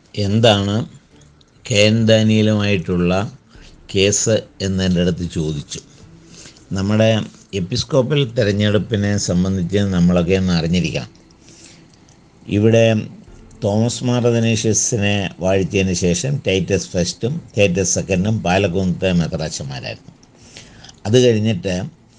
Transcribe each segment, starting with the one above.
എന്താണ് K N ദാനിയലുമായിട്ടുള്ള case എന്ന് എൻ്റെ അടുത്ത് ചോദിച്ചു നമ്മുടെ എപ്പിസ്കോപ്പൽ തിരഞ്ഞെടുപ്പിനെ സംബന്ധിച്ച് നമ്മളൊക്കെ ഒന്ന് അറിഞ്ഞിരിക്കണം ഇവിടെ തോമസ് മാർ ദനേഷ്യസിനെ വാഴ്ത്തിയതിന് ശേഷം ടൈറ്റസ് ഫസ്റ്റും ടൈറ്റസ് സെക്കൻഡും പാലക്കുന്നത്തെ മെത്രാച്ചന്മാരായിരുന്നു അത് കഴിഞ്ഞിട്ട്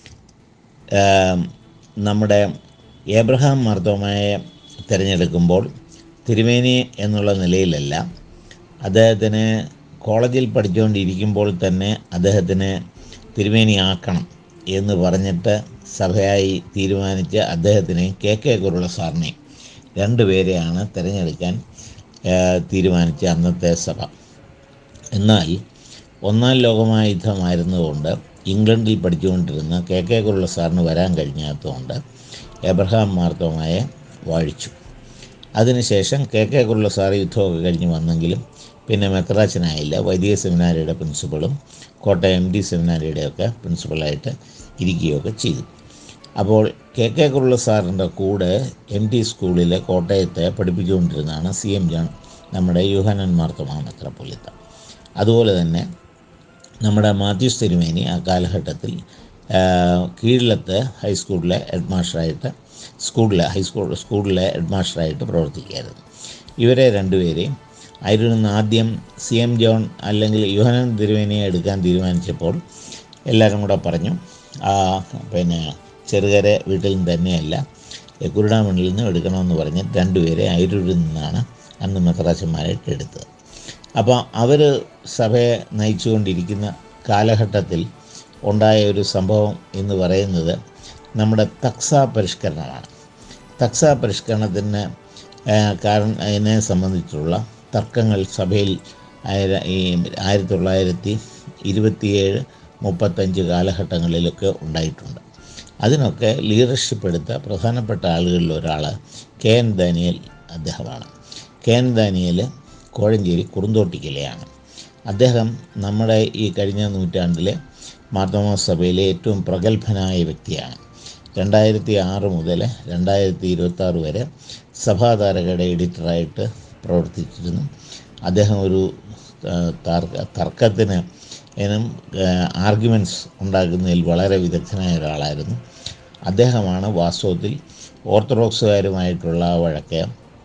ആം, നമ്മുടെ ഏബ്രഹാം മാർത്തോമയെ തിരഞ്ഞെടുക്കുമ്പോൾ തിരുമേനി എന്നുള്ള നിലയിലല്ല അദ്ദേഹത്തിന് കോളേജിൽ പഠിച്ചുകൊണ്ടിരിക്കുമ്പോൾ തന്നെ അദ്ദേഹത്തിന് തിരുമേനിയാക്കണം എന്ന് പറഞ്ഞിട്ട് സഭയായി തീരുമാനിച്ച് അദ്ദേഹത്തിനെ കെ കെ കുരുള സാറിനെയും രണ്ടുപേരെയാണ് തിരഞ്ഞെടുക്കാൻ ആ, തീരുമാനിച്ച അന്നത്തെ സഭ എന്നാൽ ഒന്നാം ലോകമഹായുദ്ധമായിരുന്നതുകൊണ്ട് ഇംഗ്ലണ്ടിൽ പഠിച്ചുകൊണ്ടിരുന്ന കെ കെ കുരുള സാറിന് വരാൻ കഴിഞ്ഞാത്തതുകൊണ്ട് എബ്രഹാം മാർത്തോമയെ വാഴിച്ചു അതിനുശേഷം കെ കെ കുരുള സാർ യുദ്ധമൊക്കെ കഴിഞ്ഞ് വന്നെങ്കിലും പിന്നെ മെത്രാച്ചനായില്ല വൈദിക സെമിനാരിയുടെ പ്രിൻസിപ്പളും കോട്ടയം എം ഡി സെമിനാരിയുടെയൊക്കെ പ്രിൻസിപ്പളായിട്ട് ഇരിക്കുകയൊക്കെ ചെയ്തു അപ്പോൾ കെ കെ കുരുള സാറിൻ്റെ കൂടെ എം ടി സ്കൂളിൽ കോട്ടയത്തെ പഠിപ്പിച്ചുകൊണ്ടിരുന്നതാണ് സി എം ജോൺ നമ്മുടെ യുഹനൻ മാർത്തോമ മെത്രാപ്പൊലിത്ത അതുപോലെ തന്നെ നമ്മുടെ മാത്യൂസ് തിരുമേനി ആ കാലഘട്ടത്തിൽ ആ, കീഴിലത്തെ ഹൈസ്കൂളിലെ ഹെഡ് മാസ്റ്ററായിട്ട് സ്കൂളിലെ ഹൈസ്കൂൾ സ്കൂളിലെ ഹെഡ് മാസ്റ്ററായിട്ട് പ്രവർത്തിക്കുകയായിരുന്നു ഇവരെ രണ്ടുപേരെയും ആയിരുന്നു ആദ്യം സി എം ജോൺ അല്ലെങ്കിൽ യുഹനൻ തിരുമേനിയെ എടുക്കാൻ തീരുമാനിച്ചപ്പോൾ എല്ലാവരും കൂടെ പറഞ്ഞു ആ, പിന്നെ ചെറുകര വീട്ടിൽ നിന്ന് തന്നെയല്ല കുരുടാമണ്ണിൽ നിന്നും എടുക്കണമെന്ന് പറഞ്ഞ് രണ്ടുപേരെ അയിരൂരിൽ നിന്നാണ് അന്ന് മെത്രാച്ചന്മാരായിട്ട് എടുത്തത് അപ്പോൾ അവർ സഭയെ നയിച്ചുകൊണ്ടിരിക്കുന്ന കാലഘട്ടത്തിൽ ഉണ്ടായ ഒരു സംഭവം എന്ന് പറയുന്നത് നമ്മുടെ തക്സ പരിഷ്കരണമാണ് തക്സ പരിഷ്കരണത്തിന് ആ, കാരണം അതിനെ സംബന്ധിച്ചുള്ള തർക്കങ്ങൾ സഭയിൽ ആയിര- ഈ ആയിരത്തി തൊള്ളായിരത്തി ഇരുപത്തിയേഴ് മുപ്പത്തഞ്ച് കാലഘട്ടങ്ങളിലൊക്കെ ഉണ്ടായിട്ടുണ്ട് അതിനൊക്കെ ലീഡർഷിപ്പ് എടുത്ത പ്രധാനപ്പെട്ട ആളുകളിൽ ഒരാൾ കെ എൻ ദാനിയൽ അദ്ദേഹമാണ് കെ എൻ ദാനിയൽ കോഴഞ്ചേരി കുറുന്തോട്ടിക്കലയാണ് അദ്ദേഹം നമ്മുടെ ഈ കഴിഞ്ഞ നൂറ്റാണ്ടിലെ മാർത്തോമ സഭയിലെ ഏറ്റവും പ്രഗത്ഭനായ വ്യക്തിയാണ് രണ്ടായിരത്തി ആറ് മുതൽ രണ്ടായിരത്തി ഇരുപത്തി ആറ് വരെ സഭാതാരകയുടെ എഡിറ്ററായിട്ട് പ്രവർത്തിച്ചിരുന്നു അദ്ദേഹം ഒരു ആ, തർക്ക തർക്കത്തിന് ഇനം ആർഗ്യുമെൻറ്റ്സ് ഉണ്ടാക്കുന്നതിൽ വളരെ വിദഗ്ധനായ ഒരാളായിരുന്നു അദ്ദേഹമാണ് വാസ്തവത്തിൽ ഓർത്തഡോക്സുകാരുമായിട്ടുള്ള ആ വഴക്ക്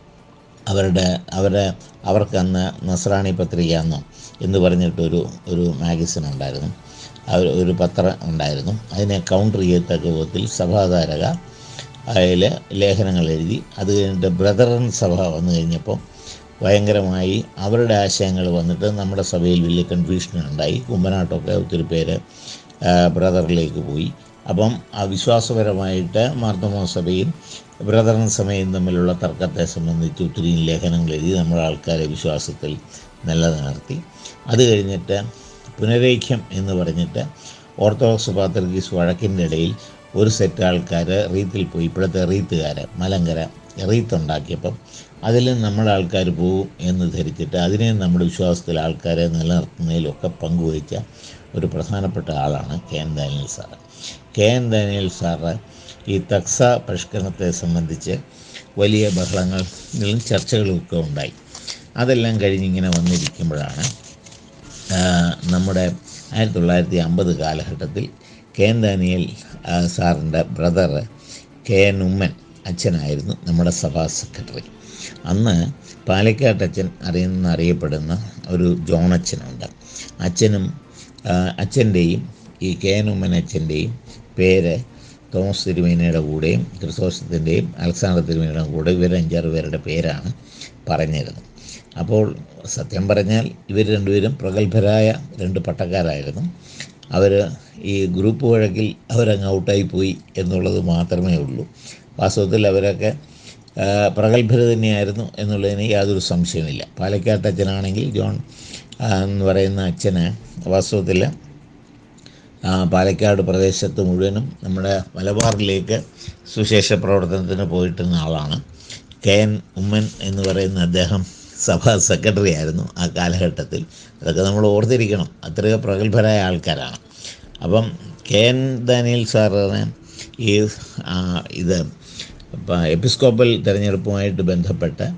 അവരുടെ അവരുടെ അവർക്കന്ന് നസ്രാണി പത്രിക എന്നോ എന്ന് പറഞ്ഞിട്ടൊരു ഒരു മാഗസിൻ ഉണ്ടായിരുന്നു അവർ ഒരു പത്രം ഉണ്ടായിരുന്നു അതിനെ കൗണ്ടർ ചെയ്യത്തക്ക വിധത്തിൽ സഭാധാരക അതിൽ ലേഖനങ്ങൾ എഴുതി അത് കഴിഞ്ഞിട്ട് ബ്രദറൻ സഭ വന്നു കഴിഞ്ഞപ്പോൾ ഭയങ്കരമായി അവരുടെ ആശയങ്ങൾ വന്നിട്ട് നമ്മുടെ സഭയിൽ വലിയ കൺഫ്യൂഷൻ ഉണ്ടായി കുമ്പനാട്ടമൊക്കെ ഒത്തിരി പേര് ആ, ബ്രദറിലേക്ക് പോയി അപ്പം ആ വിശ്വാസപരമായിട്ട് മാർത്തമോ സഭയും ബ്രദറൻ സഭയും തമ്മിലുള്ള തർക്കത്തെ സംബന്ധിച്ച് ഒത്തിരി ലേഖനങ്ങൾ എഴുതി നമ്മുടെ ആൾക്കാരെ വിശ്വാസത്തിൽ നിലനിർത്തി അത് കഴിഞ്ഞിട്ട് പുനരൈക്യം എന്ന് പറഞ്ഞിട്ട് ഓർത്തഡോക്സ് പാത്രികീസ് വഴക്കിൻ്റെ ഇടയിൽ ഒരു സെറ്റ് ആൾക്കാർ റീത്തിൽ പോയി ഇപ്പോഴത്തെ റീത്തുകാർ മലങ്കര റീത്ത് ഉണ്ടാക്കിയപ്പം അതിൽ നമ്മുടെ ആൾക്കാർ പോകും എന്ന് ധരിച്ചിട്ട് അതിനെ നമ്മുടെ വിശ്വാസത്തിൽ ആൾക്കാരെ നിലനിർത്തുന്നതിലൊക്കെ പങ്കുവഹിച്ച ഒരു പ്രധാനപ്പെട്ട ആളാണ് K N Daniel sir K N Daniel sir ഈ തക്സ പരിഷ്കരണത്തെ സംബന്ധിച്ച് വലിയ ബഹളങ്ങളും ചർച്ചകളും ഒക്കെ ഉണ്ടായി അതെല്ലാം കഴിഞ്ഞിങ്ങനെ വന്നിരിക്കുമ്പോഴാണ് ആ, നമ്മുടെ ആയിരത്തി തൊള്ളായിരത്തി അമ്പത് കാലഘട്ടത്തിൽ കെ എൻ ദാനിയൽ ആ, സാറിൻ്റെ ബ്രദർ കെ എൻ ഉമ്മൻ അച്ഛനായിരുന്നു നമ്മുടെ സഭാ സെക്രട്ടറി അന്ന് പാലക്കാട്ട് അച്ഛൻ അറിയുന്ന അറിയപ്പെടുന്ന ഒരു ജോണച്ചനുണ്ട് അച്ഛനും ആ, അച്ഛൻ്റെയും ഈ കെ എൻ ഉമ്മൻ അച്ഛൻ്റെയും പേര് തോമസ് തിരുമേനയുടെ കൂടെയും ക്രിസ്തോസത്തിൻ്റെയും അലക്സാണ്ടർ തിരുമേനയുടെ കൂടെ ഇവർ അഞ്ചാറ് പേരുടെ പേരാണ് പറഞ്ഞിരുന്നത് അപ്പോൾ സത്യം പറഞ്ഞാൽ ഇവർ രണ്ടുപേരും പ്രഗത്ഭരായ രണ്ട് പട്ടക്കാരായിരുന്നു അവർ ഈ ഗ്രൂപ്പ് വഴക്കിൽ അവരങ്ങ് ഔട്ടായി പോയി എന്നുള്ളത് മാത്രമേ ഉള്ളൂ വാസ്തവത്തിൽ അവരൊക്കെ ആ, പ്രഗത്ഭർ തന്നെയായിരുന്നു എന്നുള്ളതിന് യാതൊരു സംശയമില്ല പാലക്കാട്ട് അച്ഛനാണെങ്കിൽ ജോൺ ആ, എന്ന് പറയുന്ന അച്ഛന് വാസ്തവത്തിൽ ആ, പാലക്കാട് പ്രദേശത്ത് മുഴുവനും നമ്മുടെ മലബാറിലേക്ക് സുശേഷ പ്രവർത്തനത്തിന് പോയിട്ടുന്ന ആളാണ് കെ എൻ ഉമ്മൻ എന്ന് പറയുന്ന അദ്ദേഹം സഭാ സെക്രട്ടറി ആയിരുന്നു ആ കാലഘട്ടത്തിൽ അതൊക്കെ നമ്മൾ ഓർത്തിരിക്കണം അത്രയോ പ്രഗത്ഭരായ ആൾക്കാരാണ് അപ്പം കെ എൻ ദാനിയൽ സാറിന് ഈ ആ, ഇത് ഇപ്പം എപ്പിസ്കോപ്പൽ തിരഞ്ഞെടുപ്പുമായിട്ട് ബന്ധപ്പെട്ട്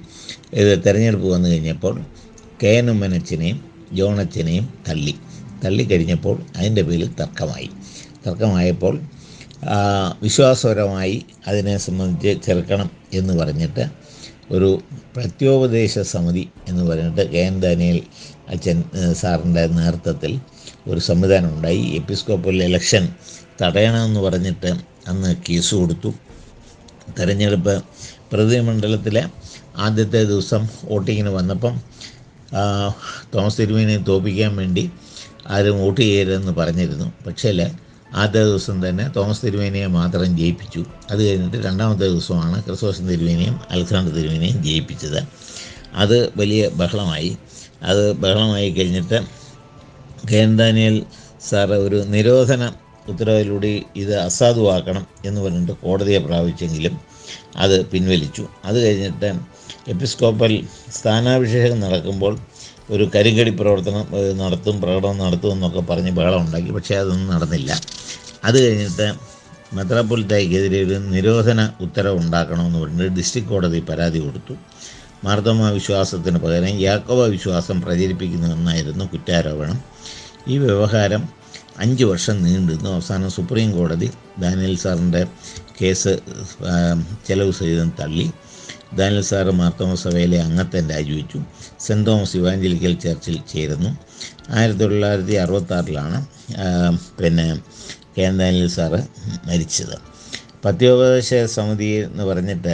ഇത് തെരഞ്ഞെടുപ്പ് വന്നു കഴിഞ്ഞപ്പോൾ കെ എൻ ഉമ്മനച്ചനെയും ജോണച്ചനെയും തള്ളി തള്ളിക്കഴിഞ്ഞപ്പോൾ അതിൻ്റെ പേരിൽ തർക്കമായി തർക്കമായപ്പോൾ ആ, വിശ്വാസപരമായി അതിനെ സംബന്ധിച്ച് ചെറുക്കണം എന്ന് പറഞ്ഞിട്ട് ഒരു പ്രത്യോപദേശ സമിതി എന്ന് പറഞ്ഞിട്ട് കെ എൻ ദാനിയൽ അച്ഛൻ ഏഹ്, സാറിൻ്റെ നേതൃത്വത്തിൽ ഒരു സംവിധാനം ഉണ്ടായി എപ്പിസ്കോപ്പൽ ഇലക്ഷൻ തടയണമെന്ന് പറഞ്ഞിട്ട് അന്ന് കേസ് കൊടുത്തു തെരഞ്ഞെടുപ്പ് പ്രതിമണ്ഡലത്തിലെ ആദ്യത്തെ ദിവസം വോട്ടിങ്ങിന് വന്നപ്പം ആ, തോമസ് തിരുമേനെ തോപ്പിക്കാൻ വേണ്ടി ആരും വോട്ട് ചെയ്യരുതെന്ന് പറഞ്ഞിരുന്നു പക്ഷേ ആദ്യ ദിവസം തന്നെ തോമസ് തിരുമേനിയെ മാത്രം ജയിപ്പിച്ചു അത് കഴിഞ്ഞിട്ട് രണ്ടാമത്തെ ദിവസമാണ് ക്രിസ്തോസൻ തിരുമേനിയും അലക്സാണ്ടർ തിരുമേനിയും ജയിപ്പിച്ചത് അത് വലിയ ബഹളമായി അത് ബഹളമായി കഴിഞ്ഞിട്ട് കെ എൻ ദാനിയൽ സാറ് ഒരു നിരോധന ഉത്തരവിലൂടെ ഇത് അസാധുവാക്കണം എന്ന് പറഞ്ഞിട്ട് കോടതിയെ പ്രാപിച്ചെങ്കിലും അത് പിൻവലിച്ചു അത് കഴിഞ്ഞിട്ട് എപ്പിസ്കോപ്പൽ സ്ഥാനാഭിഷേകം നടക്കുമ്പോൾ ഒരു കരിങ്കടി പ്രവർത്തനം ഏഹ്, നടത്തും പ്രകടനം നടത്തും എന്നൊക്കെ പറഞ്ഞ് ബഹളം ഉണ്ടാക്കി പക്ഷേ അതൊന്നും നടന്നില്ല അത് കഴിഞ്ഞിട്ട് മെത്രാപ്പൊലിത്തായിക്കെതിരെ ഒരു നിരോധന ഉത്തരവ് ഉണ്ടാക്കണമെന്ന് പറഞ്ഞിട്ട് ഡിസ്ട്രിക്ട് കോടതി പരാതി കൊടുത്തു മാർത്തോമ വിശ്വാസത്തിന് പകരം യാക്കോബ വിശ്വാസം പ്രചരിപ്പിക്കുന്നുവെന്നായിരുന്നു കുറ്റാരോപണം ഈ വ്യവഹാരം അഞ്ച് വർഷം നീണ്ടുന്നു അവസാനം സുപ്രീം കോടതി ദാനിയൽ സാറിൻ്റെ കേസ് ആ, ചെലവ് സഹിതം തള്ളി ദാനിയൽ സാറ് മാർത്തോമ സഭയിലെ അംഗത്തെ രാജിവെച്ചു സെൻറ് തോമസ് ഇവാഞ്ചലിക്കൽ ചർച്ചിൽ ചേരുന്നു ആയിരത്തി തൊള്ളായിരത്തി അറുപത്താറിലാണ് പിന്നെ കെ എൻ ദാനിയൽ സാറ് മരിച്ചത് പത്യോപദേശ സമിതി എന്ന് പറഞ്ഞിട്ട്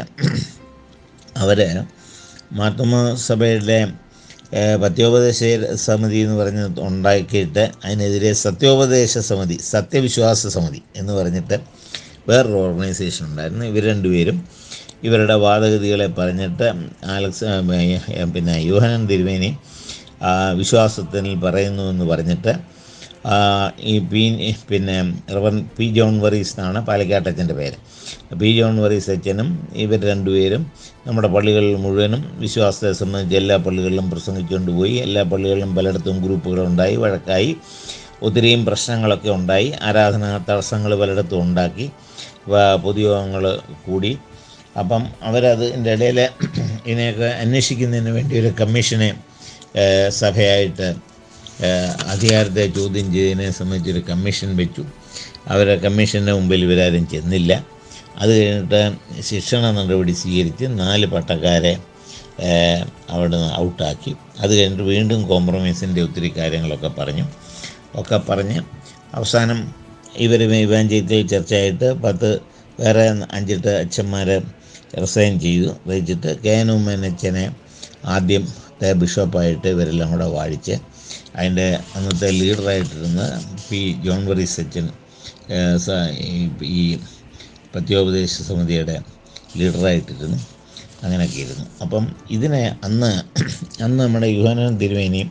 അവർ മാർത്തോമ സഭയുടെ ഏഹ്, പത്യോപദേശ സമിതി എന്ന് പറഞ്ഞ് ഉണ്ടാക്കിയിട്ട് അതിനെതിരെ സത്യോപദേശ സമിതി സത്യവിശ്വാസ സമിതി എന്ന് പറഞ്ഞിട്ട് വേറൊരു ഓർഗനൈസേഷൻ ഉണ്ടായിരുന്നു ഇവർ രണ്ടുപേരും ഇവരുടെ വാദഗതികളെ പറഞ്ഞിട്ട് ആലക്സ് ഏഹ്, പിന്നെ യോഹനൻ തിരുവേനി ആ, വിശ്വാസത്തിൽ പറയുന്നു എന്ന് പറഞ്ഞിട്ട് ആ, ഈ പി പിന്നെ റവൻ പി ജോൺ വറീസ് എന്നാണ് പാലക്കാട്ടച്ഛൻ്റെ പേര് പി ജോൺ വറീസ് അച്ഛനും ഇവർ രണ്ടുപേരും നമ്മുടെ പള്ളികളിൽ മുഴുവനും വിശ്വാസത്തെ സംബന്ധിച്ച് എല്ലാ പള്ളികളിലും പ്രസംഗിച്ചുകൊണ്ട് പോയി എല്ലാ പള്ളികളിലും പലയിടത്തും ഗ്രൂപ്പുകളുണ്ടായി വഴക്കായി ഒത്തിരിയും പ്രശ്നങ്ങളൊക്കെ ഉണ്ടായി ആരാധന തടസ്സങ്ങൾ പലയിടത്തും ഉണ്ടാക്കി വ- പൊതുയോഗങ്ങൾ കൂടി അപ്പം അവരതിൻ്റെ ഇടയിൽ ഇതിനെയൊക്കെ അന്വേഷിക്കുന്നതിന് വേണ്ടി ഒരു കമ്മീഷനെ ഏഹ്, സഭയായിട്ട് ഏഹ്, അധികാരത്തെ ചോദ്യം ചെയ്തതിനെ സംബന്ധിച്ചൊരു കമ്മീഷൻ വെച്ചു അവരെ കമ്മീഷൻ്റെ മുമ്പിൽ ഇവരാരും ചെന്നില്ല അത് കഴിഞ്ഞിട്ട് ശിക്ഷണ നടപടി സ്വീകരിച്ച് നാല് പട്ടക്കാരെ ഏഹ്, അവിടുന്ന് ഔട്ടാക്കി അത് കഴിഞ്ഞിട്ട് വീണ്ടും കോംപ്രമൈസിൻ്റെ ഒത്തിരി കാര്യങ്ങളൊക്കെ പറഞ്ഞു ഒക്കെ പറഞ്ഞ് അവസാനം ഇവർ ഇവാഞ്ചലിക്കൽ ചർച്ചയായിട്ട് പത്ത് വേറെ അഞ്ചെട്ട് അച്ഛന്മാരെ റിസൈൻ ചെയ്തു വെച്ചിട്ട് കെ എൻ ഉമ്മൻ അച്ഛനെ ആദ്യം ബിഷപ്പായിട്ട് ഇവരെല്ലാം കൂടെ വാഴിച്ച് അതിൻ്റെ അന്നത്തെ ലീഡറായിട്ടിരുന്ന പി ജോൺ വറീസ് അച്ഛൻ ഏഹ്, സ- ഈ- ഈ പത്യോപദേശ സമിതിയുടെ ലീഡറായിട്ടിരുന്നു അങ്ങനെയൊക്കെ ഇരുന്നു അപ്പം ഇതിനെ അന്ന് അന്ന് നമ്മുടെ യുഹാനൻ തിരുവേനിയും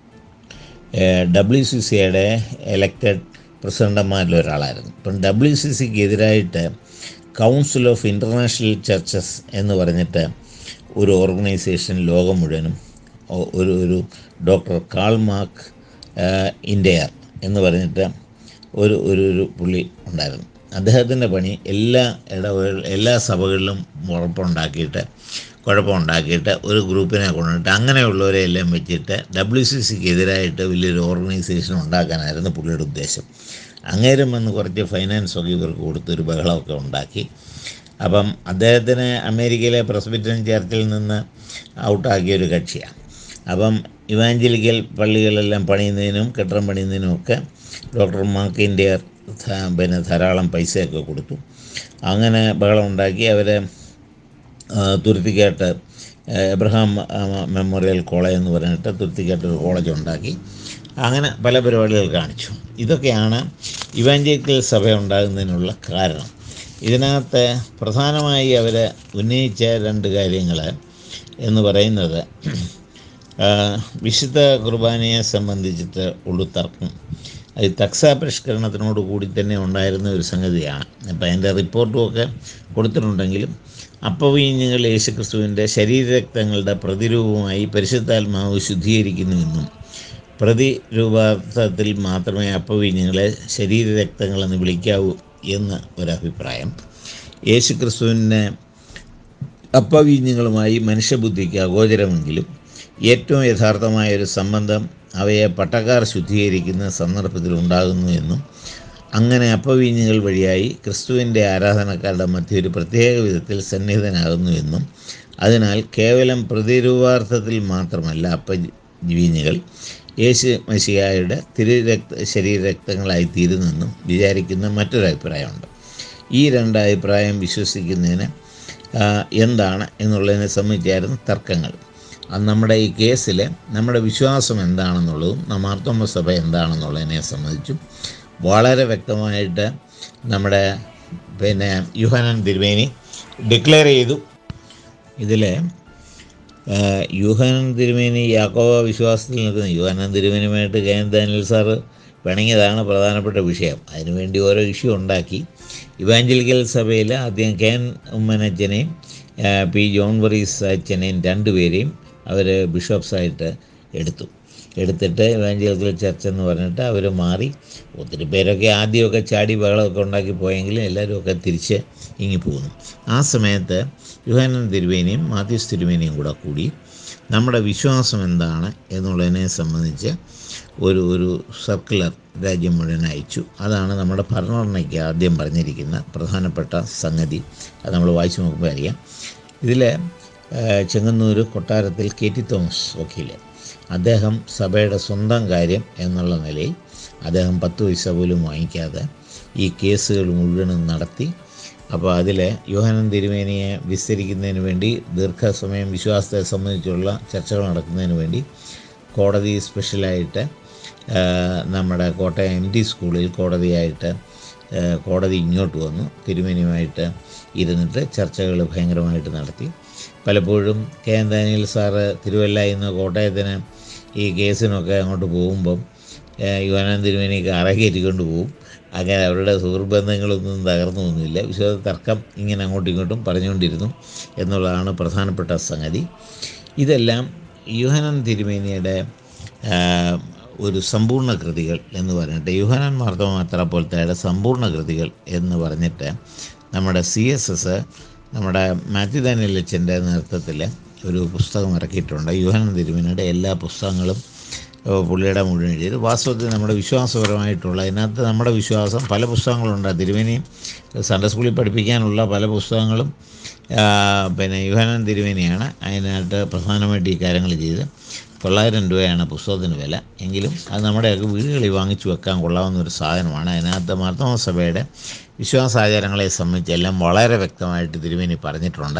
ഡബ്ല്യു സി സിയുടെ എലക്റ്റഡ് പ്രസിഡന്റന്മാരിൽ ഒരാളായിരുന്നു ഇപ്പം ഡബ്ല്യു സി സിക്ക് എതിരായിട്ട് കൗൺസിൽ ഓഫ് ഇൻ്റർനാഷണൽ ചർച്ചസ് എന്ന് പറഞ്ഞിട്ട് ഒരു ഓർഗനൈസേഷൻ ലോകം മുഴുവനും ഒ- ഒരു ഒരു ഡോക്ടർ കാൾ മാർക്ക് ഇൻഡയർ എന്ന് പറഞ്ഞിട്ട് ഒരു ഒരു ഒരു പുള്ളി ഉണ്ടായിരുന്നു അദ്ദേഹത്തിൻ്റെ പണി എല്ലാ ഇടവകൾ എല്ലാ സഭകളിലും ഉറപ്പുണ്ടാക്കിയിട്ട് കുഴപ്പമുണ്ടാക്കിയിട്ട് ഒരു ഗ്രൂപ്പിനെ കൊണ്ടിട്ട് അങ്ങനെയുള്ളവരെ എല്ലാം വെച്ചിട്ട് ഡബ്ല്യു സി സിക്ക് എതിരായിട്ട് വലിയൊരു ഓർഗനൈസേഷൻ ഉണ്ടാക്കാനായിരുന്നു പുള്ളിയുടെ ഉദ്ദേശം അങ്ങേരും വന്ന് കുറച്ച് ഫൈനാൻസൊക്കെ ഇവർക്ക് കൊടുത്തൊരു ബഹളമൊക്കെ ഉണ്ടാക്കി അപ്പം അദ്ദേഹത്തിന് അമേരിക്കയിലെ പ്രസ്ബിറ്റൻ ചർച്ചിൽ നിന്ന് ഔട്ടാക്കിയ ഒരു കക്ഷിയാണ് അപ്പം ഇവാഞ്ചലിക്കൽ പള്ളികളെല്ലാം പണിയുന്നതിനും കെട്ടിടം പണിയുന്നതിനും ഒക്കെ ഡോക്ടർ മാർക്കിൻ്റെ പിന്നെ ധാരാളം പൈസയൊക്കെ കൊടുത്തു അങ്ങനെ ബഹളം ഉണ്ടാക്കി അവരെ ആ, തുരുത്തിക്കാട്ട് ആ, എബ്രഹാം ആ, മെമ്മോറിയൽ കോളേജ് എന്ന് പറഞ്ഞിട്ട് തുരുത്തിക്കാട്ട് ഒരു കോളേജ് ഉണ്ടാക്കി അങ്ങനെ പല പരിപാടികൾ കാണിച്ചു ഇതൊക്കെയാണ് ഇവാഞ്ചലിക്കൽ സഭ ഉണ്ടാകുന്നതിനുള്ള കാരണം ഇതിനകത്ത് പ്രധാനമായി അവർ ഉന്നയിച്ച രണ്ട് കാര്യങ്ങൾ എന്ന് പറയുന്നത് ആ, വിശുദ്ധ കുർബാനയെ സംബന്ധിച്ചിട്ട് ഉള്ളു തർക്കം അത് തക്സ പരിഷ്കരണത്തിനോട് കൂടി തന്നെ ഉണ്ടായിരുന്ന ഒരു സംഗതിയാണ് അപ്പം അതിൻ്റെ റിപ്പോർട്ടും ഒക്കെ കൊടുത്തിട്ടുണ്ടെങ്കിലും അപ്പവീഞ്ഞുകൾ യേശുക്രിസ്തുവിൻ്റെ ശരീരരക്തങ്ങളുടെ പ്രതിരൂപമായി പരിശുദ്ധാത്മാവ് ശുദ്ധീകരിക്കുന്നുവെന്നും പ്രതിരൂപാർത്ഥത്തിൽ മാത്രമേ അപ്പവീഞ്ഞുങ്ങളെ ശരീരരക്തങ്ങളെന്ന് വിളിക്കാവൂ എന്ന് ഒരഭിപ്രായം യേശുക്രിസ്തുവിനെ അപ്പവീഞ്ഞുങ്ങളുമായി മനുഷ്യബുദ്ധിക്ക് അഗോചരമെങ്കിലും ഏറ്റവും യഥാർത്ഥമായ ഒരു സംബന്ധം അവയെ പട്ടക്കാർ ശുദ്ധീകരിക്കുന്ന സന്ദർഭത്തിൽ ഉണ്ടാകുന്നു എന്നും അങ്ങനെ അപ്പവീഞ്ഞുകൾ വഴിയായി ക്രിസ്തുവിൻ്റെ ആരാധനക്കാരുടെ മധ്യ ഒരു പ്രത്യേക വിധത്തിൽ സന്നിഹിതനാകുന്നു എന്നും അതിനാൽ കേവലം പ്രതിരൂപാർത്ഥത്തിൽ മാത്രമല്ല അപ്പ വീഞ്ഞുകൾ യേശു മസിയായുടെ തിരുരക്ത ശരീരരക്തങ്ങളായി തീരുന്നെന്നും വിചാരിക്കുന്ന മറ്റൊരു അഭിപ്രായമുണ്ട് ഈ രണ്ട് അഭിപ്രായം വിശ്വസിക്കുന്നതിന് ആ, എന്താണ് എന്നുള്ളതിനെ സംബന്ധിച്ചായിരുന്നു തർക്കങ്ങൾ അത് നമ്മുടെ ഈ കേസിൽ നമ്മുടെ വിശ്വാസം എന്താണെന്നുള്ളതും നമ്മാർത്തോമ സഭ എന്താണെന്നുള്ളതിനെ സംബന്ധിച്ചും വളരെ വ്യക്തമായിട്ട് നമ്മുടെ പിന്നെ യുഹാനൻ തിരുമേനി ഡിക്ലെയർ ചെയ്തു ഇതിൽ യൂഹാനൻ തിരുമേനി യാക്കോവ വിശ്വാസത്തിൽ നിൽക്കുന്ന യൂഹാനൻ തിരുമേനിയുമായിട്ട് കെ എൻ ദാനിൽ സാറ് പിണങ്ങിയതാണ് പ്രധാനപ്പെട്ട വിഷയം അതിനുവേണ്ടി ഓരോ ഇഷ്യൂ ഉണ്ടാക്കി ഇവാഞ്ചലിക്കൽ സഭയിൽ ആദ്യം കെ എൻ ഉമ്മനച്ചനെയും ആ, പി ജോൺ വറീസ് അച്ഛനെയും രണ്ടുപേരെയും അവർ ബിഷപ്സായിട്ട് എടുത്തു എടുത്തിട്ട് ഇവാഞ്ചലിക്കൽ ചർച്ച് എന്ന് പറഞ്ഞിട്ട് അവർ മാറി ഒത്തിരി പേരൊക്കെ ആദ്യമൊക്കെ ചാടി ബഹളമൊക്കെ ഉണ്ടാക്കി പോയെങ്കിലും എല്ലാവരും ഒക്കെ തിരിച്ച് ഇങ്ങി പോകുന്നു ആ സമയത്ത് യുഹാനൻ തിരുവേനിയും മാത്യൂസ് തിരുവേനിയും കൂടെ കൂടി നമ്മുടെ വിശ്വാസം എന്താണ് എന്നുള്ളതിനെ സംബന്ധിച്ച് ഒരു ഒരു സർക്കുലർ രാജ്യം മുഴുവൻ അയച്ചു അതാണ് നമ്മുടെ ഭരണഘടനയ്ക്ക് ആദ്യം പറഞ്ഞിരിക്കുന്ന പ്രധാനപ്പെട്ട സംഗതി അത് നമ്മൾ വായിച്ചു നോക്കുമ്പോൾ അറിയാം ഇതിൽ ചെങ്ങന്നൂർ കൊട്ടാരത്തിൽ കെ ടി തോമസ് വക്കീൽ അദ്ദേഹം സഭയുടെ സ്വന്തം കാര്യം എന്നുള്ള നിലയിൽ അദ്ദേഹം പത്ത് പൈസ പോലും വാങ്ങിക്കാതെ ഈ കേസുകൾ മുഴുവനും നടത്തി അപ്പോൾ അതിൽ യോഹനൻ തിരുമേനിയെ വിസ്തരിക്കുന്നതിന് വേണ്ടി ദീർഘസമയം വിശ്വാസത്തെ സംബന്ധിച്ചുള്ള ചർച്ചകൾ നടക്കുന്നതിന് വേണ്ടി കോടതി സ്പെഷ്യലായിട്ട് ആ, നമ്മുടെ കോട്ടയം എം ഡി സ്കൂളിൽ കോടതിയായിട്ട് ആ, കോടതി ഇങ്ങോട്ട് വന്നു തിരുമേനിയുമായിട്ട് ഇരുന്നിട്ട് ചർച്ചകൾ ഭയങ്കരമായിട്ട് നടത്തി പലപ്പോഴും K N Daniel sir Thiruvalla ഇന്ന് കോട്ടയത്തിന് ഈ കേസിനൊക്കെ അങ്ങോട്ട് പോകുമ്പം യുവനാൻ തിരുമേനി കാറ കയറ്റിക്കൊണ്ട് പോകും അങ്ങനെ അവരുടെ സുഹൃബന്ധങ്ങളൊന്നും തകർന്നൊന്നുമില്ല വിശ്വാസ തർക്കം ഇങ്ങനെ അങ്ങോട്ടും ഇങ്ങോട്ടും പറഞ്ഞുകൊണ്ടിരുന്നു എന്നുള്ളതാണ് പ്രധാനപ്പെട്ട സംഗതി ഇതെല്ലാം യുഹനൻ തിരുമേനിയുടെ ആ, ഒരു സമ്പൂർണ്ണ കൃതികൾ എന്ന് പറഞ്ഞിട്ട് യുഹനൻ മാർത്തോമാത്ര പോലത്തെ സമ്പൂർണ്ണ കൃതികൾ എന്ന് പറഞ്ഞിട്ട് നമ്മുടെ സി എസ് എസ് നമ്മുടെ മാത്യു ദാനിയലച്ചൻ്റെ നേതൃത്വത്തിൽ ഒരു പുസ്തകം ഇറക്കിയിട്ടുണ്ട് യുഹനൻ തിരുമേനിയുടെ എല്ലാ പുസ്തകങ്ങളും ഏഹ് പുള്ളിയുടെ മുഴുവൻ എഴുതിയത് വാസ്തവത്തിൽ നമ്മുടെ വിശ്വാസപരമായിട്ടുള്ള അതിനകത്ത് നമ്മുടെ വിശ്വാസം പല പുസ്തകങ്ങളുണ്ട് തിരുവേനി സൺഡേ സ്കൂളിൽ പഠിപ്പിക്കാനുള്ള പല പുസ്തകങ്ങളും ആ, പിന്നെ യുഹാനൻ തിരുവേനിയാണ് അതിനായിട്ട് പ്രധാനമായിട്ട് ഈ കാര്യങ്ങൾ ചെയ്ത് തൊള്ളായിരം രൂപയാണ് പുസ്തകത്തിന് വില എങ്കിലും അത് നമ്മുടെയൊക്കെ വീടുകളിൽ വാങ്ങിച്ചു വെക്കാൻ കൊള്ളാവുന്ന ഒരു സാധനമാണ് അതിനകത്ത് മാർത്തോമ സഭയുടെ വിശ്വാസാചാരങ്ങളെ സംബന്ധിച്ച് എല്ലാം വളരെ വ്യക്തമായിട്ട് തിരുവേനി പറഞ്ഞിട്ടുണ്ട്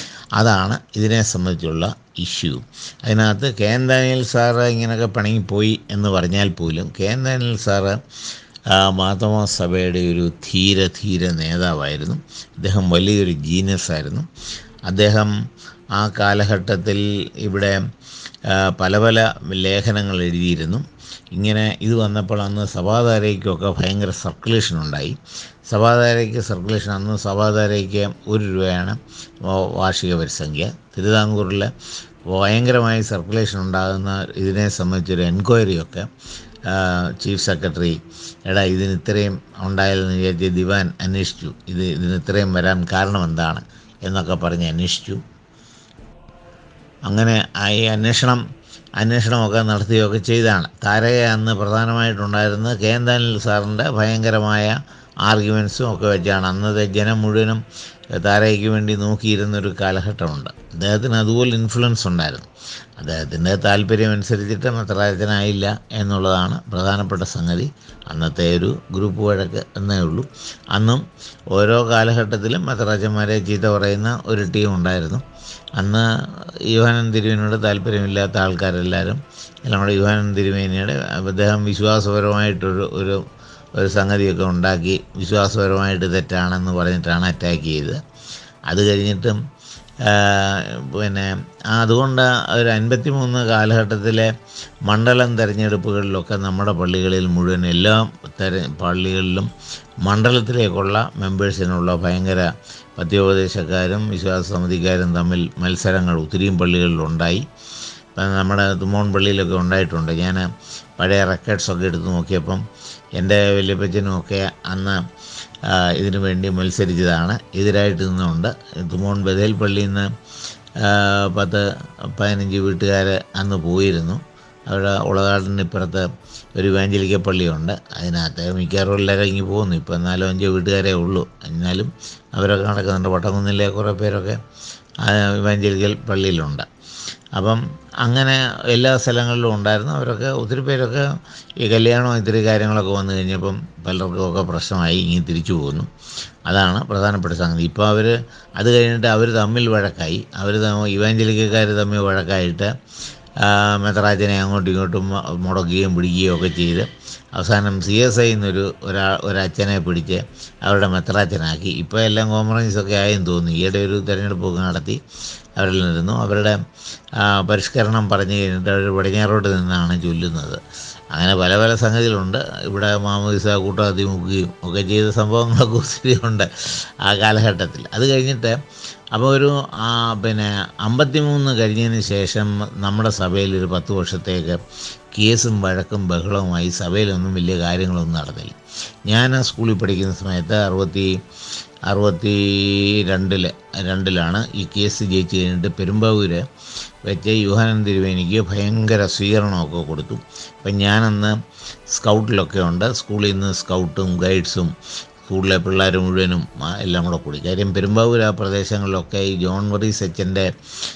അതാണ് ഇതിനെ സംബന്ധിച്ചുള്ള ഇഷ്യൂ അതിനകത്ത് കെ എൻ ദാനിയൽ സാറ് ഇങ്ങനെയൊക്കെ പിണങ്ങിപ്പോയി എന്ന് പറഞ്ഞാൽ പോലും കെ എൻ ദാനിയൽ സാറ് ആ, മാർത്തോമ സഭയുടെ ഒരു ധീര ധീര നേതാവായിരുന്നു അദ്ദേഹം വലിയൊരു ജീനിയസ് ആയിരുന്നു അദ്ദേഹം ആ കാലഘട്ടത്തിൽ ഇവിടെ ആ, പല പല ലേഖനങ്ങൾ എഴുതിയിരുന്നു ഇങ്ങനെ ഇത് വന്നപ്പോൾ അന്ന് സഭാധാരയ്ക്കൊക്കെ ഭയങ്കര സർക്കുലേഷൻ ഉണ്ടായി സഭാധാരയ്ക്ക് സർക്കുലേഷൻ അന്ന് സഭാധാരയ്ക്ക് ഒരു രൂപയാണ് വാ- വാർഷിക പരിസംഖ്യ തിരുവിതാംകൂറിൽ ഭയങ്കരമായി സർക്കുലേഷൻ ഉണ്ടാകുന്ന ഇതിനെ സംബന്ധിച്ചൊരു എൻക്വയറിയൊക്കെ ചീഫ് സെക്രട്ടറി എടാ ഇതിന് ഇത്രയും ഉണ്ടായതെന്ന് വിചാരിച്ച് ദിവാൻ അന്വേഷിച്ചു ഇത് ഇതിന് ഇത്രയും വരാൻ കാരണം എന്താണ് എന്നൊക്കെ പറഞ്ഞ് അന്വേഷിച്ചു അങ്ങനെ ആ ഈ അന്വേഷണം അന്വേഷണമൊക്കെ നടത്തുകയൊക്കെ ചെയ്താണ് താരക അന്ന് പ്രധാനമായിട്ടുണ്ടായിരുന്നത് കെ എൻ ദാനിൽ സാറിൻ്റെ ഭയങ്കരമായ ആർഗ്യുമെൻസും ഒക്കെ വെച്ചാണ് അന്നത്തെ ജനം മുഴുവനും താരയ്ക്ക് വേണ്ടി നോക്കിയിരുന്നൊരു കാലഘട്ടമുണ്ട് അദ്ദേഹത്തിന് അതുപോലെ ഇൻഫ്ലുവൻസ് ഉണ്ടായിരുന്നു അദ്ദേഹത്തിൻ്റെ താല്പര്യം അനുസരിച്ചിട്ട് മെത്രാജനായില്ല എന്നുള്ളതാണ് പ്രധാനപ്പെട്ട സംഗതി അന്നത്തെ ഒരു ഗ്രൂപ്പ് വഴക്ക് എന്നേ ഉള്ളൂ അന്നും ഓരോ കാലഘട്ടത്തിലും മെത്രാജന്മാരെ ചീത്ത പറയുന്ന ഒരു ടീം ഉണ്ടായിരുന്നു അന്ന് യുവാനൻ തിരുവേനിയോട് താല്പര്യമില്ലാത്ത ആൾക്കാരെല്ലാവരും എല്ലാം കൂടെ യുവാനൻ തിരുവേനിയുടെ അദ്ദേഹം വിശ്വാസപരമായിട്ടൊരു ഒരു ഒരു സംഗതിയൊക്കെ ഉണ്ടാക്കി വിശ്വാസപരമായിട്ട് തെറ്റാണെന്ന് പറഞ്ഞിട്ടാണ് അറ്റാക്ക് ചെയ്തത് അത് കഴിഞ്ഞിട്ടും ആ, പിന്നെ അതുകൊണ്ട് ഒരു അൻപത്തി മൂന്ന് കാലഘട്ടത്തിലെ മണ്ഡലം തിരഞ്ഞെടുപ്പുകളിലൊക്കെ നമ്മുടെ പള്ളികളിൽ മുഴുവൻ എല്ലാ തെര പള്ളികളിലും മണ്ഡലത്തിലേക്കുള്ള മെമ്പേഴ്സിനുള്ള ഭയങ്കര പത്യോപദേശക്കാരും വിശ്വാസ സമിതിക്കാരും തമ്മിൽ മത്സരങ്ങൾ ഒത്തിരിയും പള്ളികളിലുണ്ടായി ഇപ്പം നമ്മുടെ തുമോൺ പള്ളിയിലൊക്കെ ഉണ്ടായിട്ടുണ്ട് ഞാൻ പഴയ റെക്കോർഡ്സൊക്കെ എടുത്ത് നോക്കിയപ്പം എൻ്റെ വല്യപ്പച്ചനും ഒക്കെ അന്ന് ആ, ഇതിനു വേണ്ടി മത്സരിച്ചതാണ് എതിരായിട്ട് നിന്നുണ്ട് തുമോൺ ബദേൽ പള്ളിയിൽ നിന്ന് ആ, പത്ത് പതിനഞ്ച് വീട്ടുകാർ അന്ന് പോയിരുന്നു അവിടെ ഉളകാടിന് ഇപ്പുറത്ത് ഒരു ഇവാഞ്ചലിക്ക പള്ളിയുണ്ട് അതിനകത്ത് മിക്കവാറും എല്ലാവരും ഇങ്ങ് പോകുന്നു ഇപ്പം നാലോ അഞ്ചോ വീട്ടുകാരേ ഉള്ളൂ എന്നാലും അവരൊക്കെ നടക്കുന്നുണ്ട് വട്ടംകുന്നിലെ കുറേ പേരൊക്കെ ആ ഇവാഞ്ചലിക്കൽ പള്ളിയിലുണ്ട് അപ്പം അങ്ങനെ എല്ലാ സ്ഥലങ്ങളിലും ഉണ്ടായിരുന്നു അവരൊക്കെ ഒത്തിരി പേരൊക്കെ ഈ കല്യാണം ഇത്തിരി കാര്യങ്ങളൊക്കെ വന്നു കഴിഞ്ഞപ്പം പലർക്കും ഒക്കെ പ്രശ്നമായി ഇങ്ങനെ തിരിച്ചു പോകുന്നു അതാണ് പ്രധാനപ്പെട്ട സംഗതി ഇപ്പോൾ അവർ അത് കഴിഞ്ഞിട്ട് അവർ തമ്മിൽ വഴക്കായി അവർ ഇവാഞ്ചലിക്കക്കാർ തമ്മിൽ വഴക്കായിട്ട് ആ, മെത്രാച്ചനെ അങ്ങോട്ടും ഇങ്ങോട്ടും മ- മുടക്കുകയും പിടിക്കുകയും ഒക്കെ ചെയ്ത് അവസാനം സി എസ് ഐ എന്നൊരു ഒരാ ഒരച്ഛനെ പിടിച്ച് അവരുടെ മെത്രാച്ചനാക്കി ഇപ്പോൾ എല്ലാം കോംപ്രമൈസ് ഒക്കെ ആയെന്ന് തോന്നുന്നു ഈയിടെ ഒരു തിരഞ്ഞെടുപ്പൊക്കെ നടത്തി അവരിൽ നിന്നിരുന്നു അവരുടെ ആ, പരിഷ്കരണം പറഞ്ഞു കഴിഞ്ഞിട്ട് അവർ പടിഞ്ഞാറോട്ട് നിന്നാണ് ചൊല്ലുന്നത് അങ്ങനെ പല പല സംഗതികളുണ്ട് ഇവിടെ മാമോദിസ കൂട്ടാത്തി മുക്കുകയും ഒക്കെ ചെയ്ത സംഭവങ്ങളൊക്കെ ഒത്തിരി ഉണ്ട് ആ കാലഘട്ടത്തിൽ അത് കഴിഞ്ഞിട്ട് അപ്പോൾ ഒരു ആ, പിന്നെ അമ്പത്തിമൂന്ന് കഴിഞ്ഞതിന് ശേഷം നമ്മുടെ സഭയിൽ ഒരു പത്ത് വർഷത്തേക്ക് കേസും വഴക്കും ബഹളവുമായി സഭയിലൊന്നും വലിയ കാര്യങ്ങളൊന്നും നടന്നില്ല ഞാൻ സ്കൂളിൽ പഠിക്കുന്ന സമയത്ത് അറുപത്തി അറുപത്തി രണ്ടിൽ രണ്ടിലാണ് ഈ കേസ് ജയിച്ച് കഴിഞ്ഞിട്ട് പെരുമ്പാവൂര് വെച്ച് യുഹാനൻ തിരുവേനിക്ക് ഭയങ്കര സ്വീകരണമൊക്കെ കൊടുത്തു അപ്പം ഞാനന്ന് സ്കൗട്ടിലൊക്കെ ഉണ്ട് സ്കൂളിൽ നിന്ന് സ്കൗട്ടും ഗൈഡ്സും സ്കൂളിലെ പിള്ളേർ മുഴുവനും ആ, എല്ലാം കൂടെ കൂടി കാര്യം പെരുമ്പാവൂർ ആ പ്രദേശങ്ങളിലൊക്കെ ഈ ജോൺ വറീസ് അച്ഛൻ്റെ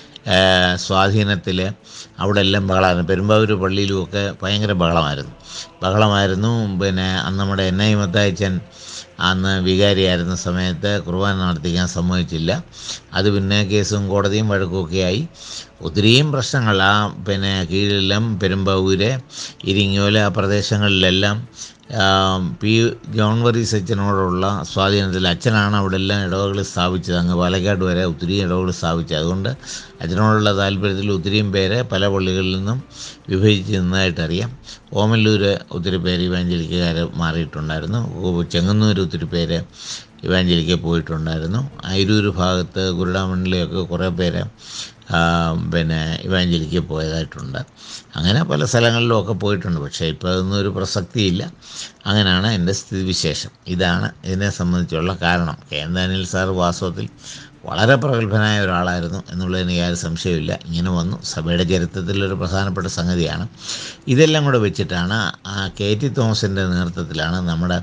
സ്വാധീനത്തിൽ അവിടെ എല്ലാം ബഹളമായിരുന്നു പെരുമ്പാവൂർ പള്ളിയിലുമൊക്കെ ഭയങ്കര ബഹളമായിരുന്നു ബഹളമായിരുന്നു പിന്നെ അന്ന് നമ്മുടെ എൻ ഐ മത്തായച്ചൻ അന്ന് വികാരിയായിരുന്ന സമയത്ത് കുർബാന നടത്തിക്കാൻ സമ്മതിച്ചില്ല അത് പിന്നെ കേസും കോടതിയും വഴക്കുമൊക്കെ ആയി ഒത്തിരിയും പ്രശ്നങ്ങൾ ആ പിന്നെ കീഴിലും പെരുമ്പാവൂര് ഇരിങ്ങോല് ആ പ്രദേശങ്ങളിലെല്ലാം ആ, പി ജോൺ വറീസ് അച്ഛനോടുള്ള സ്വാധീനത്തിൽ അച്ഛനാണ് അവിടെ എല്ലാം ഇടവകൾ സ്ഥാപിച്ചത് അങ്ങ് പാലക്കാട് വരെ ഒത്തിരി ഇടവകൾ സ്ഥാപിച്ചത് അതുകൊണ്ട് അച്ഛനോടുള്ള താല്പര്യത്തിൽ ഒത്തിരിയും പേര് പല പള്ളികളിൽ നിന്നും വിഭജിച്ച് നിന്നതായിട്ടറിയാം ഓമല്ലൂർ ഒത്തിരി പേര് ഇവാഞ്ചലിക്കാർ മാറിയിട്ടുണ്ടായിരുന്നു ഓ- ചെങ്ങന്നൂർ ഒത്തിരി പേര് ഇവാഞ്ചലിക്ക് പോയിട്ടുണ്ടായിരുന്നു അയിരൂർ ഭാഗത്ത് ഗുരുഡാമണ്ണിലെയൊക്കെ കുറേ പേര് ആ, പിന്നെ ഇവാഞ്ചലിക്ക് പോയതായിട്ടുണ്ട് അങ്ങനെ പല സ്ഥലങ്ങളിലും ഒക്കെ പോയിട്ടുണ്ട് പക്ഷേ ഇപ്പോൾ അതൊന്നും ഒരു പ്രസക്തിയില്ല അങ്ങനെയാണ് എൻ്റെ സ്ഥിതിവിശേഷം ഇതാണ് ഇതിനെ സംബന്ധിച്ചുള്ള കാരണം കെ എൻ ദാനിയൽ സാർ വാസ്തവത്തിൽ വളരെ പ്രഗത്ഭനായ ഒരാളായിരുന്നു എന്നുള്ളതിന് യാതൊരു സംശയമില്ല ഇങ്ങനെ വന്നു സഭയുടെ ചരിത്രത്തിലൊരു പ്രധാനപ്പെട്ട സംഗതിയാണ് ഇതെല്ലാം കൂടെ വെച്ചിട്ടാണ് ആ കെ ടി തോമസിൻ്റെ നേതൃത്വത്തിലാണ് നമ്മുടെ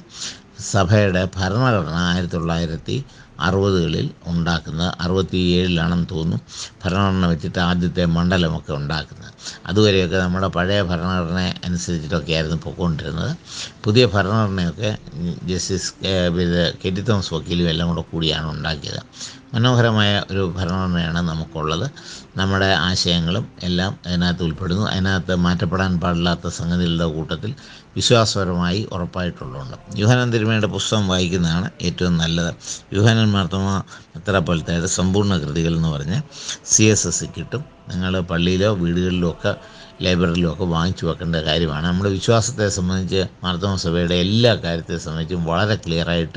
സഭയുടെ ഭരണഘടന ആയിരത്തി തൊള്ളായിരത്തി അറുപതുകളിൽ ഉണ്ടാക്കുന്നത് അറുപത്തി ഏഴിലാണെന്ന് തോന്നുന്നു ഭരണഘടന വെച്ചിട്ട് ആദ്യത്തെ മണ്ഡലമൊക്കെ ഉണ്ടാക്കുന്നത് അതുവരെയൊക്കെ നമ്മുടെ പഴയ ഭരണഘടന അനുസരിച്ചിട്ടൊക്കെയായിരുന്നു പൊയ്ക്കൊണ്ടിരുന്നത് പുതിയ ഭരണഘടനയൊക്കെ ഉം, ജസ്റ്റിസ് കെ- ഇത് കെ ടി തോമസ് വക്കീലും എല്ലാം കൂടെ കൂടിയാണ് ഉണ്ടാക്കിയത് മനോഹരമായ ഒരു ഭരണഘടനയാണ് നമുക്കുള്ളത് നമ്മുടെ ആശയങ്ങളും എല്ലാം അതിനകത്ത് ഉൾപ്പെടുന്നു അതിനകത്ത് മാറ്റപ്പെടാൻ പാടില്ലാത്ത സംഗതികളുടെ കൂട്ടത്തിൽ വിശ്വാസപരമായി ഉറപ്പായിട്ടുള്ളതുണ്ട് യുഹാനൻ തിരുമയുടെ പുസ്തകം വായിക്കുന്നതാണ് ഏറ്റവും നല്ലത് യുഹാനൻ മാർത്തമ എത്ര പോലത്തെ സമ്പൂർണ്ണ കൃതികൾ എന്ന് പറഞ്ഞ് സി എസ് എസ് കിട്ടും നിങ്ങൾ പള്ളിയിലോ വീടുകളിലോ ഒക്കെ ലൈബ്രറിയിലും ഒക്കെ വാങ്ങിച്ചു വെക്കേണ്ട കാര്യമാണ് നമ്മുടെ വിശ്വാസത്തെ സംബന്ധിച്ച് മാർത്തമ സഭയുടെ എല്ലാ കാര്യത്തെ സംബന്ധിച്ചും വളരെ ക്ലിയറായിട്ട്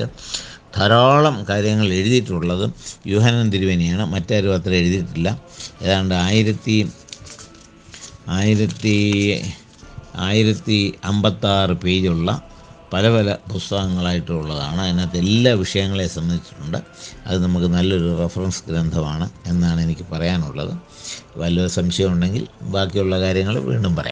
ധാരാളം കാര്യങ്ങൾ എഴുതിയിട്ടുള്ളത് യുഹാനൻ തിരുവേനിയാണ് മറ്റാരും അത്ര എഴുതിയിട്ടില്ല ഏതാണ്ട് ആയിരത്തി ആയിരത്തി ആയിരത്തി അമ്പത്താറ് പേജുള്ള പല പല പുസ്തകങ്ങളായിട്ടുള്ളതാണ് അതിനകത്ത് എല്ലാ വിഷയങ്ങളെ സംബന്ധിച്ചിട്ടുണ്ട് അത് നമുക്ക് നല്ലൊരു റെഫറൻസ് ഗ്രന്ഥമാണ് എന്നാണ് എനിക്ക് പറയാനുള്ളത് വല്ല സംശയമുണ്ടെങ്കിൽ ബാക്കിയുള്ള കാര്യങ്ങൾ വീണ്ടും പറയാം